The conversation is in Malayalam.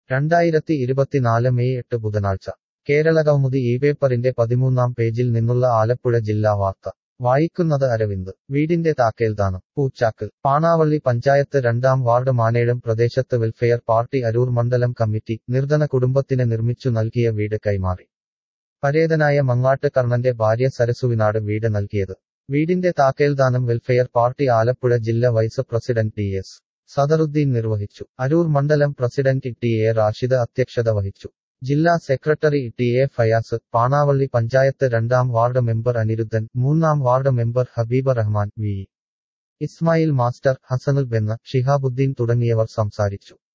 രണ്ടായിരത്തി ഇരുപത്തിനാല് മെയ് എട്ട് ബുധനാഴ്ച കേരളകൗമുദി ഈ പേപ്പറിന്റെ പതിമൂന്നാം പേജിൽ നിന്നുള്ള ആലപ്പുഴ ജില്ലാ വാർത്ത വായിക്കുന്നത് അരവിന്ദ് വീടിന്റെ താക്കേൽദാനം പൂച്ചാക്ക് പാണാവള്ളി പഞ്ചായത്ത് രണ്ടാം വാർഡ് മാനേഴം പ്രദേശത്ത് വെൽഫെയർ പാർട്ടി അരൂർ മണ്ഡലം കമ്മിറ്റി നിർധന കുടുംബത്തിന് നിർമ്മിച്ചു നൽകിയ വീട് കൈമാറി പരേതനായ മങ്ങാട്ട് കർണന്റെ ഭാര്യ സരസുവിനാട് വീട് നൽകിയത് വീടിന്റെ താക്കേൽദാനം വെൽഫെയർ പാർട്ടി ആലപ്പുഴ ജില്ലാ vice president T S Sadaruddeen നിർവഹിച്ചു അരൂർ മണ്ഡലം പ്രസിഡന്റ് ടി എ റാഷിദ് അധ്യക്ഷത വഹിച്ചു ജില്ലാ secretary T A Fayas Panavally panchayat രണ്ടാം വാർഡ് മെമ്പർ അനിരുദ്ധൻ മൂന്നാം വാർഡ് മെമ്പർ ഹബീബ റഹ്മാൻ വി ഇസ്മായിൽ മാസ്റ്റർ ഹസനുൽ ബെന്ന ഷിഹാബുദ്ദീൻ തുടങ്ങിയവർ സംസാരിച്ചു